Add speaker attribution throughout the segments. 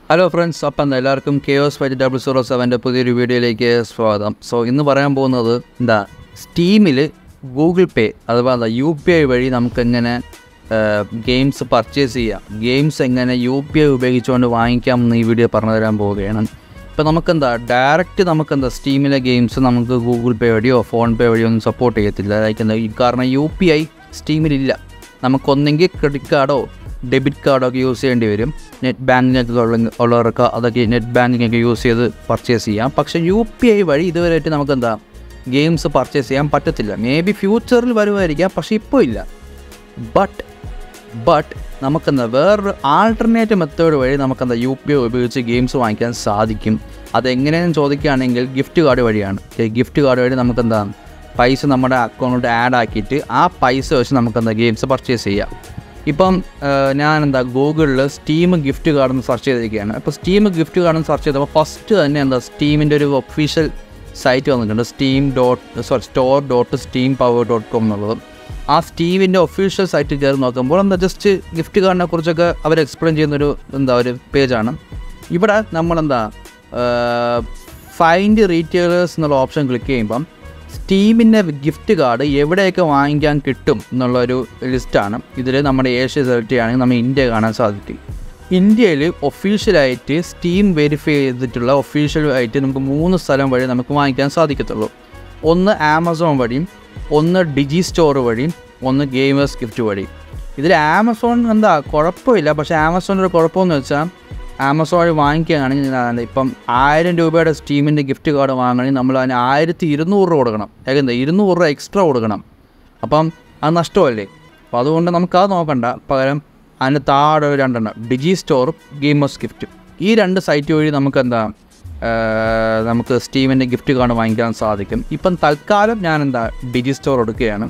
Speaker 1: hello friends അപ്പം എല്ലാവർക്കും K S five double zero സെവൻ്റെ പുതിയൊരു വീഡിയോയിലേക്ക് സ്വാഗതം സോ ഇന്ന് പറയാൻ പോകുന്നത് എന്താ സ്റ്റീമിൽ ഗൂഗിൾ പേ അഥവാ എന്താ യു പി ഐ വഴി നമുക്കെങ്ങനെ ഗെയിംസ് പർച്ചേസ് ചെയ്യാം ഗെയിംസ് എങ്ങനെ യു പി ഐ ഉപയോഗിച്ചുകൊണ്ട് വാങ്ങിക്കാം എന്ന് ഈ വീഡിയോ പറഞ്ഞു തരാൻ പോവുകയാണ് ഇപ്പോൾ നമുക്കെന്താ ഡയറക്റ്റ് നമുക്കെന്താ സ്റ്റീമിലെ ഗെയിംസ് നമുക്ക് ഗൂഗിൾ പേ വഴിയോ ഫോൺ പേ വഴിയോ ഒന്നും സപ്പോർട്ട് ചെയ്യത്തില്ല ലൈക്ക് എന്താ ഈ കാരണം യു പി ഐ സ്റ്റീമിലില്ല നമുക്കൊന്നെങ്കിൽ ക്രെഡിറ്റ് കാർഡോ ഡെബിറ്റ് കാർഡോ ഒക്കെ യൂസ് ചെയ്യേണ്ടി വരും നെറ്റ് ബാങ്കിങ്ങൊക്കെ ഉള്ള ഉള്ളവർക്ക് അതൊക്കെ നെറ്റ് ബാങ്കിങ് ഒക്കെ യൂസ് ചെയ്ത് പർച്ചേസ് ചെയ്യാം പക്ഷേ യു പി ഐ വഴി ഇതുവരെയായിട്ട് നമുക്കെന്താ ഗെയിംസ് പർച്ചേസ് ചെയ്യാൻ പറ്റത്തില്ല മേ ബി ഫ്യൂച്ചറിൽ വരുമായിരിക്കാം പക്ഷേ ഇപ്പോൾ ഇല്ല ബട്ട് ബട്ട് നമുക്കെന്താ വേറൊരു ആൾട്ടർനേറ്റ് മെത്തേഡ് വഴി നമുക്കെന്താ യു പി ഐ ഉപയോഗിച്ച് ഗെയിംസ് വാങ്ങിക്കാൻ സാധിക്കും അതെങ്ങനെയെന്ന് ചോദിക്കുകയാണെങ്കിൽ ഗിഫ്റ്റ് കാർഡ് വഴിയാണ് ഗിഫ്റ്റ് കാർഡ് വഴി നമുക്കെന്താ പൈസ നമ്മുടെ അക്കൗണ്ടിലോട്ട് ആഡ് ആക്കിയിട്ട് ആ പൈസ വെച്ച് നമുക്കെന്താ ഗെയിംസ് പർച്ചേസ് ചെയ്യാം ഇപ്പം ഞാൻ എന്താ ഗൂഗിളിൽ സ്റ്റീം ഗിഫ്റ്റ് കാർഡ് എന്ന് സെർച്ച് ചെയ്തിരിക്കുകയാണ് അപ്പോൾ സ്റ്റീം ഗിഫ്റ്റ് കാർഡ് എന്ന് സെർച്ച് ചെയ്തപ്പോൾ ഫസ്റ്റ് തന്നെ എന്താ സ്റ്റീമിൻ്റെ ഒരു ഒഫീഷ്യൽ സൈറ്റ് വന്നിട്ടുണ്ട് Steam dot sorry store dot Steam power dot com എന്നുള്ളത് ആ സ്റ്റീവിൻ്റെ ഒഫീഷ്യൽ സൈറ്റിൽ കയറി നോക്കുമ്പോൾ എന്താ ജസ്റ്റ് ഗിഫ്റ്റ് കാർഡിനെ കുറിച്ചൊക്കെ അവർ എക്സ്പ്ലെയിൻ ചെയ്യുന്നൊരു എന്താ ഒരു പേജാണ് ഇവിടെ നമ്മളെന്താ ഫൈൻഡ് റീറ്റെയിലേഴ്സ് എന്നുള്ള ഓപ്ഷൻ ക്ലിക്ക് ചെയ്യുമ്പം സ്റ്റീമിൻ്റെ ഗിഫ്റ്റ് കാർഡ് എവിടെയൊക്കെ വാങ്ങിക്കാൻ കിട്ടും എന്നുള്ളൊരു ലിസ്റ്റാണ് ഇതിൽ നമ്മുടെ ഏഷ്യ സെലക്ട് ചെയ്യുകയാണെങ്കിൽ നമ്മൾ ഇന്ത്യ കാണാൻ സാധിക്കും ഇന്ത്യയിൽ ഒഫീഷ്യലായിട്ട് സ്റ്റീം വെരിഫൈ ചെയ്തിട്ടുള്ള ഒഫീഷ്യലായിട്ട് നമുക്ക് മൂന്ന് സ്ഥലം വഴി നമുക്ക് വാങ്ങിക്കാൻ സാധിക്കത്തുള്ളൂ ഒന്ന് ആമസോൺ വഴിയും ഒന്ന് ഡിജി സ്റ്റോർ വഴിയും ഒന്ന് ഗെയിമേഴ്സ് ഗിഫ്റ്റ് വഴി ഇതിൽ ആമസോൺ എന്താ കുഴപ്പമില്ല പക്ഷേ ആമസോണിൻ്റെ ഒരു കുഴപ്പമെന്ന് വെച്ചാൽ ആമസോൺ വഴി വാങ്ങിക്കുകയാണെങ്കിൽ ഞാൻ ഇപ്പം ആയിരം രൂപയുടെ സ്റ്റീമിൻ്റെ ഗിഫ്റ്റ് കാർഡ് വാങ്ങണമെങ്കിൽ നമ്മൾ അതിന് ആയിരത്തി ഇരുന്നൂറ് രൂപ കൊടുക്കണം ഏകദേശം ഇരുന്നൂറ് രൂപ എക്സ്ട്രാ കൊടുക്കണം അപ്പം അത് നഷ്ടമല്ലേ അപ്പോൾ അതുകൊണ്ട് നമുക്കത് നോക്കണ്ട പകരം അതിന് താഴെ ഒരു രണ്ടെണ്ണം ഡിജി സ്റ്റോറും ഗെയിമേഴ്സ് ഗിഫ്റ്റും ഈ രണ്ട് സൈറ്റ് വഴി നമുക്ക് എന്താ നമുക്ക് സ്റ്റീമിൻ്റെ ഗിഫ്റ്റ് കാർഡ് വാങ്ങിക്കാൻ സാധിക്കും ഇപ്പം തൽക്കാലം ഞാൻ എന്താ ഡിജി സ്റ്റോർ എടുക്കുകയാണ്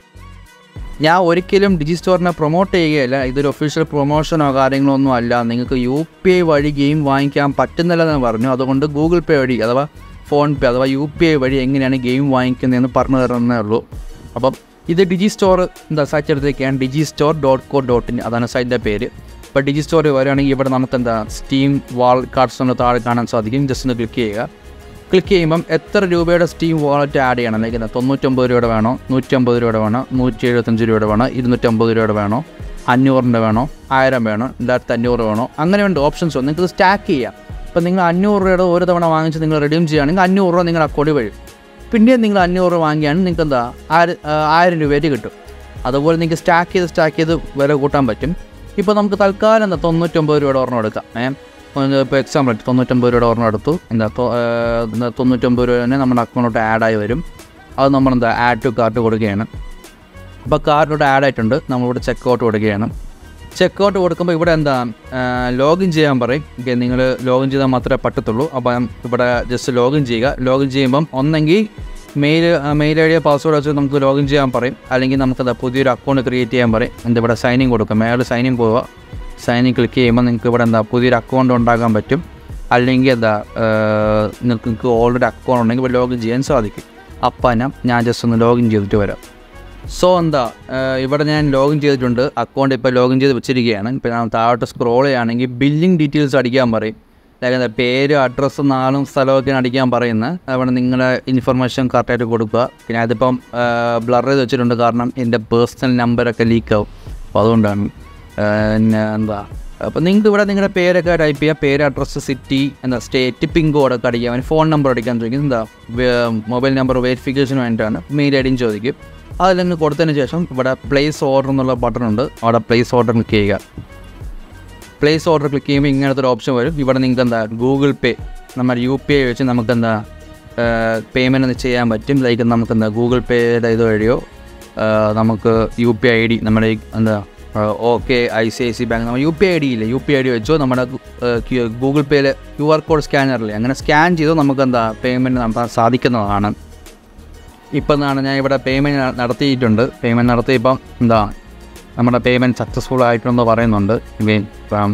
Speaker 1: ഞാൻ ഒരിക്കലും ഡിജി സ്റ്റോറിനെ പ്രൊമോട്ട് ചെയ്യുകയല്ല ഇതൊരു ഒഫീഷ്യൽ പ്രൊമോഷനോ കാര്യങ്ങളോ ഒന്നും അല്ല നിങ്ങൾക്ക് യു പി ഐ വഴി ഗെയിം വാങ്ങിക്കാൻ പറ്റുന്നില്ലെന്ന് പറഞ്ഞു അതുകൊണ്ട് ഗൂഗിൾ പേ വഴി അഥവാ ഫോൺ പേ അഥവാ യു പി ഐ വഴി എങ്ങനെയാണ് ഗെയിം വാങ്ങിക്കുന്നതെന്ന് പറഞ്ഞു തരുന്നേ ഉള്ളൂ അപ്പം ഇത് ഡിജി സ്റ്റോർ എന്താ സൈറ്റ് എടുത്തേക്കാണ് digi store dot co dot in അതാണ് സൈറ്റിൻ്റെ പേര് ഇപ്പോൾ ഡിജി സ്റ്റോർ വരികയാണെങ്കിൽ ഇവിടെ നമുക്ക് എന്താ സ്റ്റീം വാൾ കാർഡ്സ് ഒന്ന് താഴെ കാണാൻ സാധിക്കും ജസ്റ്റ് ഒന്ന് ക്ലിക്ക് ചെയ്യുക ക്ലിക്ക് ചെയ്യുമ്പം എത്ര രൂപയുടെ സ്റ്റീം വാളറ്റ് ആഡ് ചെയ്യണം അല്ലെങ്കിൽ തൊണ്ണൂറ്റൊമ്പത് രൂപയുടെ വേണോ നൂറ്റമ്പത് രൂപയുടെ വേണോ നൂറ്റി എഴുപത്തഞ്ച് രൂപയുടെ വേണോ ഇരുന്നൂറ്റമ്പത് രൂപയുടെ വേണോ അഞ്ഞൂറിൻ്റെ വേണോ ആയിരം വേണോ രണ്ടായിരത്തി അഞ്ഞൂറ് വേണോ അങ്ങനെയുണ്ട് ഓപ്ഷൻസ് ഉണ്ട് നിങ്ങൾക്ക് സ്റ്റാക്ക് ചെയ്യാം ഇപ്പം നിങ്ങൾ അഞ്ഞൂറ് രൂപയുടെ ഒരു തവണ വാങ്ങിച്ച് നിങ്ങൾ റെഡീം ചെയ്യുകയാണെങ്കിൽ അഞ്ഞൂറ് രൂപ നിങ്ങളുടെ അക്കൗണ്ടിൽ വഴി പിന്നെയും നിങ്ങൾ അഞ്ഞൂറ് രൂപ വാങ്ങിക്കുകയാണെങ്കിൽ നിങ്ങൾക്ക് എന്താ ആയിരം ആയിരം രൂപയായിട്ട് കിട്ടും അതുപോലെ നിങ്ങൾക്ക് സ്റ്റാക്ക് ചെയ്ത് സ്റ്റാക്ക് ചെയ്ത് വില കൂട്ടാൻ പറ്റും ഇപ്പോൾ നമുക്ക് തൽക്കാലം എന്താ തൊണ്ണൂറ്റൊമ്പത് രൂപയുടെ ഒരെണ്ണം എടുക്കാം ഏഹ് ഇപ്പോൾ എക്സാമ്പിൾ തൊണ്ണൂറ്റൊമ്പത് രൂപയുടെ ഒരെണ്ണം എടുത്തു എന്താ തൊണ്ണൂറ്റൊമ്പത് രൂപ തന്നെ നമ്മുടെ അക്കൗണ്ടിലോട്ട് ആഡായി വരും അത് നമ്മളെന്താ ആഡ് ടു കാർട്ട് കൊടുക്കുകയാണ് അപ്പോൾ കാർഡിലോട്ട് ആഡ് ആയിട്ടുണ്ട് നമ്മളിവിടെ ചെക്ക് ഔട്ട് കൊടുക്കുകയാണ് ചെക്ക് ഔട്ട് കൊടുക്കുമ്പോൾ ഇവിടെ എന്താ ലോഗിൻ ചെയ്യാൻ പറയും നിങ്ങൾ ലോഗിൻ ചെയ്താൽ മാത്രമേ പറ്റത്തുള്ളൂ അപ്പം ഇവിടെ ജസ്റ്റ് ലോഗിൻ ചെയ്യുക ലോഗിൻ ചെയ്യുമ്പം ഒന്നെങ്കിൽ mail mail I D password വെച്ച് നമുക്ക് ലോഗിൻ ചെയ്യാൻ പറയും അല്ലെങ്കിൽ നമുക്കത് പുതിയൊരു അക്കൗണ്ട് ക്രിയേറ്റ് ചെയ്യാൻ പറയും എന്താ ഇവിടെ സൈനിങ് കൊടുക്കും മേളിൽ സൈനിങ് പോവുക സൈനിങ് ക്ലിക്ക് ചെയ്യുമ്പോൾ നിങ്ങൾക്ക് ഇവിടെ എന്താ പുതിയൊരു അക്കൗണ്ട് ഉണ്ടാക്കാൻ പറ്റും അല്ലെങ്കിൽ എന്താ നിങ്ങൾക്ക് ഓൾറെഡി അക്കൗണ്ട് ഉണ്ടെങ്കിൽ ഇവിടെ ലോഗിൻ ചെയ്യാൻ സാധിക്കും അപ്പം ഞാൻ ജസ്റ്റ് ഒന്ന് ലോഗിൻ ചെയ്തിട്ട് വരാം സോ എന്താ ഇവിടെ ഞാൻ ലോഗിൻ ചെയ്തിട്ടുണ്ട് അക്കൗണ്ട് ഇപ്പോൾ ലോഗിൻ ചെയ്ത് വെച്ചിരിക്കുകയാണ് ഇപ്പോൾ ഞാൻ താഴോട്ട് സ്ക്രോൾ ചെയ്യുകയാണെങ്കിൽ ബില്ലിംഗ് ഡീറ്റെയിൽസ് അടിക്കാൻ പറയും അതായത് എന്താ പേര് അഡ്രസ്സ് നാളും സ്ഥലമൊക്കെയാണ് അടിക്കാൻ പറയുന്നത് അവിടെ നിങ്ങളുടെ ഇൻഫർമേഷൻ കറക്റ്റായിട്ട് കൊടുക്കുക പിന്നെ അതിപ്പം ബ്ലർ ചെയ്ത് വെച്ചിട്ടുണ്ട് കാരണം എൻ്റെ പേഴ്സണൽ നമ്പറൊക്കെ ലീക്കാവും അപ്പോൾ അതുകൊണ്ടാണ് പിന്നെ എന്താ അപ്പോൾ നിങ്ങൾക്ക് ഇവിടെ നിങ്ങളുടെ പേരൊക്കെ ടൈപ്പ് ചെയ്യുക പേര് അഡ്രസ്സ് സിറ്റി എന്താ സ്റ്റേറ്റ് പിൻ കോഡൊക്കെ അടിക്കാൻ ഫോൺ നമ്പർ അടിക്കാൻ ചോദിക്കും എന്താ മൊബൈൽ നമ്പർ വെരിഫിക്കേഷന് വേണ്ടിയിട്ടാണ് മെയിൽ ഐ ഡിയും ചോദിക്കും അതിലങ്ങ് കൊടുത്തതിന് ശേഷം ഇവിടെ പ്ലേസ് ഓർഡർ എന്നുള്ള ബട്ടൺ ഉണ്ട് അവിടെ പ്ലേസ് ഓർഡർ ക്ലിക്ക് ചെയ്യുക പ്ലേസ് ഓർഡർ ക്ലിക്ക് ചെയ്യുമ്പോൾ ഇങ്ങനത്തെ ഒരു ഓപ്ഷൻ വരും ഇവിടെ നിങ്ങൾക്ക് എന്താ ഗൂഗിൾ പേ നമ്മുടെ യു പി ഐ വെച്ച് നമുക്ക് എന്താ പേയ്മെൻറ്റ് ചെയ്യാൻ പറ്റും ലൈക്ക് നമുക്ക് എന്താ ഗൂഗിൾ പേയുടെ ഇത് വഴിയോ നമുക്ക് യു പി ഐ ഡി നമ്മുടെ എന്താ okay I C I C bank നമ്മൾ യു പി ഐ ഡി ഇല്ലേ യു പി ഐ ഡി വെച്ചോ നമ്മുടെ ഗൂഗിൾ പേയിൽ ക്യു ആർ കോഡ് സ്കാനറില്ലേ അങ്ങനെ സ്കാൻ ചെയ്തോ നമുക്ക് എന്താ പേയ്മെൻറ്റ് നടത്താൻ സാധിക്കുന്നതാണ് ഇപ്പം എന്താണ് ഞാൻ ഇവിടെ പേയ്മെൻറ്റ് നടത്തിയിട്ടുണ്ട് പേയ്മെൻറ്റ് നടത്തിയപ്പം എന്താ നമ്മുടെ പേയ്മെൻറ്റ് സക്സസ്ഫുൾ ആയിട്ടുണ്ടെന്ന് പറയുന്നുണ്ട് ഇവൻ ഇപ്പം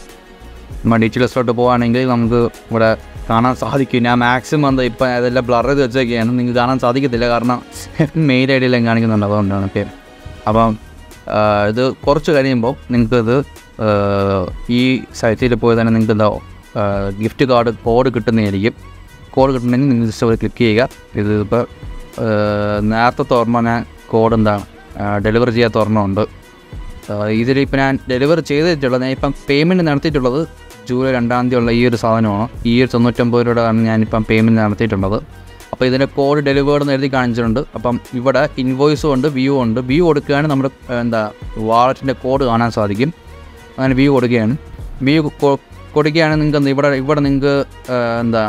Speaker 1: നമ്മൾ ഡീറ്റെയിൽസിലോട്ട് പോവുകയാണെങ്കിൽ നമുക്ക് ഇവിടെ കാണാൻ സാധിക്കും ഞാൻ മാക്സിമം എന്താ ഇപ്പം അതെല്ലാം ബ്ലർ ചെയ്ത് വെച്ചൊക്കെയാണ് നിങ്ങൾക്ക് കാണാൻ സാധിക്കത്തില്ല കാരണം മെയിൽ ഐ ഡിയിലും കാണിക്കുന്നുണ്ട് അതുകൊണ്ടാണ് ഓക്കെ അപ്പം ഇത് കുറച്ച് കഴിയുമ്പോൾ നിങ്ങൾക്കിത് ഈ സൈറ്റിൽ പോയി തന്നെ നിങ്ങൾക്ക് എന്താ ഗിഫ്റ്റ് കാർഡ് കോഡ് കിട്ടുന്നതായിരിക്കും കോഡ് കിട്ടുന്നതിന് നിങ്ങൾ ജസ്റ്റ് അവിടെ ക്ലിക്ക് ചെയ്യുക ഇത് ഇപ്പോൾ നേരത്തെ തുറന്ന ഞാൻ കോഡ് എന്താണ് ഡെലിവറി ചെയ്യാത്ത ഓർമ്മയുണ്ട് ഇതിലിപ്പോൾ ഞാൻ ഡെലിവറി ചെയ്തിട്ടുള്ളത് ഞാൻ ഇപ്പം പേയ്മെൻറ്റ് നടത്തിയിട്ടുള്ളത് ജൂലൈ രണ്ടാം തീയതി ഉള്ള ഈ ഒരു സാധനമാണ് ഈ ഒരു തൊണ്ണൂറ്റൊമ്പത് രൂപയാണ് ഞാനിപ്പം പേയ്മെൻറ്റ് നടത്തിയിട്ടുള്ളത് അപ്പോൾ ഇതിൻ്റെ കോഡ് ഡെലിവേർഡ് എന്ന് എഴുതി കാണിച്ചിട്ടുണ്ട് അപ്പം ഇവിടെ ഇൻവോയ്സും ഉണ്ട് വ്യൂ ഉണ്ട് വ്യൂ കൊടുക്കുകയാണെങ്കിൽ നമ്മുടെ ഏഹ്, എന്താ വാളറ്റിൻ്റെ കോഡ് കാണാൻ സാധിക്കും അങ്ങനെ വ്യൂ കൊടുക്കുകയാണ് വ്യൂ കൊടുക്കുകയാണെങ്കിൽ നിങ്ങൾക്ക് എന്താ ഇവിടെ ഇവിടെ നിങ്ങൾക്ക് ഏഹ്, എന്താ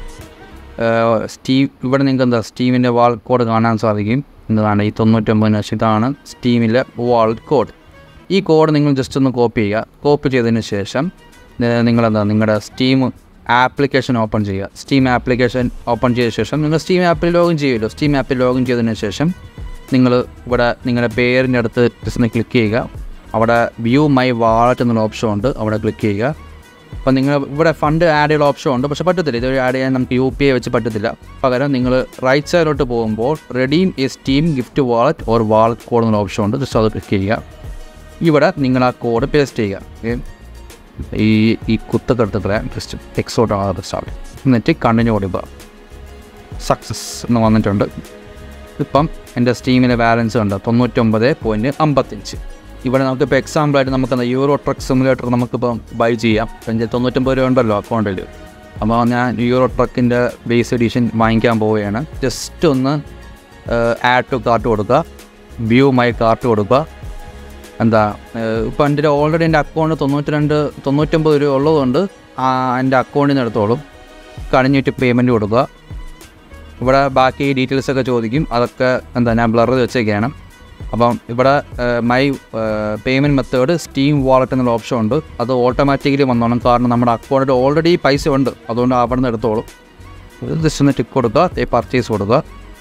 Speaker 1: സ്റ്റീം ഇവിടെ നിങ്ങൾക്ക് എന്താ സ്റ്റീമിൻ്റെ വാൾ കോഡ് കാണാൻ സാധിക്കും എന്നതാണ് ഈ തൊണ്ണൂറ്റൊമ്പതിന് ശേഷം ഇതാണ് സ്റ്റീമിലെ വാൾ കോഡ് ഈ കോഡ് നിങ്ങൾ ജസ്റ്റ് ഒന്ന് കോപ്പി ചെയ്യുക കോപ്പി ചെയ്തതിന് ശേഷം നി- നിങ്ങളെന്താ നിങ്ങളുടെ സ്റ്റീം ആപ്ലിക്കേഷൻ ഓപ്പൺ ചെയ്യുക സ്റ്റീം ആപ്ലിക്കേഷൻ ഓപ്പൺ ചെയ്ത ശേഷം നിങ്ങൾ സ്റ്റീം ആപ്പിൽ ലോഗിൻ ചെയ്യുമല്ലോ സ്റ്റീം ആപ്പിൽ ലോഗിൻ ചെയ്തതിന് ശേഷം നിങ്ങൾ ഇവിടെ നിങ്ങളുടെ പേരിൻ്റെ അടുത്ത് ജസ്റ്റ് ഒന്ന് ക്ലിക്ക് ചെയ്യുക അവിടെ വ്യൂ മൈ വാളറ്റ് എന്നുള്ള ഓപ്ഷൻ ഉണ്ട് അവിടെ ക്ലിക്ക് ചെയ്യുക അപ്പോൾ നിങ്ങൾ ഇവിടെ ഫണ്ട് ആഡ് ചെയ്യാൻ ഓപ്ഷൻ ഉണ്ട് പക്ഷേ പറ്റത്തില്ല ഇത് ആഡ് ചെയ്യാൻ നമുക്ക് യു പി ഐ വെച്ച് പറ്റത്തില്ല പകരം നിങ്ങൾ റൈറ്റ് സൈഡിലോട്ട് പോകുമ്പോൾ redeem a Steam gift wallet or wallet code എന്നുള്ള ഓപ്ഷൻ ഉണ്ട് ജസ്റ്റ് അത് ക്ലിക്ക് ചെയ്യുക ഇവിടെ നിങ്ങൾ ആ കോഡ് പേസ്റ്റ് ചെയ്യുക ഓക്കെ ഈ ഈ കുത്തൊക്കെ എടുത്തിട്ട് ജസ്റ്റ് എക്സോട്ട് ആകാതെ സ്റ്റാർട്ട് എന്നിട്ട് കണ്ടിന്യൂ കൊടുക്കുക സക്സസ് എന്ന് വന്നിട്ടുണ്ട് ഇപ്പം എൻ്റെ സ്റ്റീമിലെ ബാലൻസ് ഉണ്ട് തൊണ്ണൂറ്റൊമ്പത് പോയിൻറ്റ് അമ്പത്തഞ്ച് ഇവിടെ നമുക്കിപ്പോൾ എക്സാമ്പിളായിട്ട് നമുക്ക് എന്താ യൂറോ ട്രക്ക് സിമുലേറ്റർ നമുക്കിപ്പം ബൈ ചെയ്യാം ഇപ്പം എൻ്റെ തൊണ്ണൂറ്റൊമ്പത് രൂപ ഉണ്ടല്ലോ അക്കൗണ്ടിൽ അപ്പോൾ ഞാൻ യൂറോ ട്രക്കിൻ്റെ ബേസ് എഡിഷൻ വാങ്ങിക്കാൻ പോവുകയാണ് ജസ്റ്റ് ഒന്ന് ആഡ് ടു കാർട്ട് കൊടുക്കുക വ്യൂ മൈ കാർട്ട് കൊടുക്കുക എന്താ ഇപ്പം എൻ്റെ ഓൾറെഡി എൻ്റെ അക്കൗണ്ട് തൊണ്ണൂറ്റി രണ്ട് തൊണ്ണൂറ്റൊമ്പത് രൂപ ഉള്ളതുകൊണ്ട് ആ എൻ്റെ അക്കൗണ്ടിൽ നിന്ന് എടുത്തോളും കഴിഞ്ഞിട്ട് പേയ്മെൻറ്റ് കൊടുക്കുക ഇവിടെ ബാക്കി ഡീറ്റെയിൽസ് ഒക്കെ ചോദിക്കും അതൊക്കെ എന്താ ഞാൻ ബ്ലർ വെച്ചേക്കാണ് അപ്പം ഇവിടെ my payment method Steam wallet എന്നുള്ള ഓപ്ഷൻ ഉണ്ട് അത് ഓട്ടോമാറ്റിക്കലി വന്നോണം കാരണം നമ്മുടെ അക്കൗണ്ടിൽ ഓൾറെഡി പൈസ ഉണ്ട് അതുകൊണ്ട് അവിടെ നിന്ന് എടുത്തോളും ഇത് ജസ്റ്റ് ഒന്ന് ടിക്ക് കൊടുക്കുക പർച്ചേസ് കൊടുക്കുക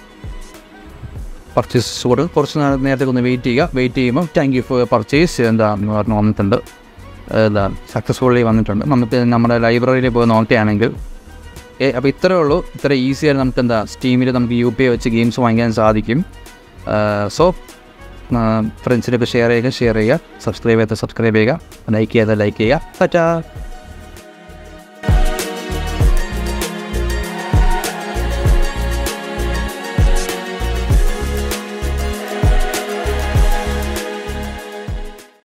Speaker 1: പർച്ചേസ് കൊടുക്കുക കുറച്ച് നേരം നേരത്തെ ഒന്ന് വെയിറ്റ് ചെയ്യുക വെയിറ്റ് ചെയ്യുമ്പോൾ താങ്ക് യു ഫോർ പർച്ചേസ് എന്താ എന്ന് പറഞ്ഞ് വന്നിട്ടുണ്ട് എന്താ സക്സസ്ഫുള്ളി വന്നിട്ടുണ്ട് നമുക്ക് നമ്മുടെ ലൈബ്രറിയിൽ പോയി നോക്കുകയാണെങ്കിൽ ഏ അപ്പോൾ ഇത്രയേ ഉള്ളൂ ഇത്ര ഈസിയായിട്ട് നമുക്ക് എന്താ സ്റ്റീമിൽ നമുക്ക് യു പി ഐ വെച്ച് ഗെയിംസ് വാങ്ങിക്കാൻ സാധിക്കും സോ ഫ്രണ്ട്സിനൊക്കെ ഷെയർ ചെയ്യുക ഷെയർ ചെയ്യുക സബ്സ്ക്രൈബ് ചെയ്താൽ സബ്സ്ക്രൈബ് ചെയ്യുക ലൈക്ക് ചെയ്താൽ ലൈക്ക് ചെയ്യുക പറ്റാ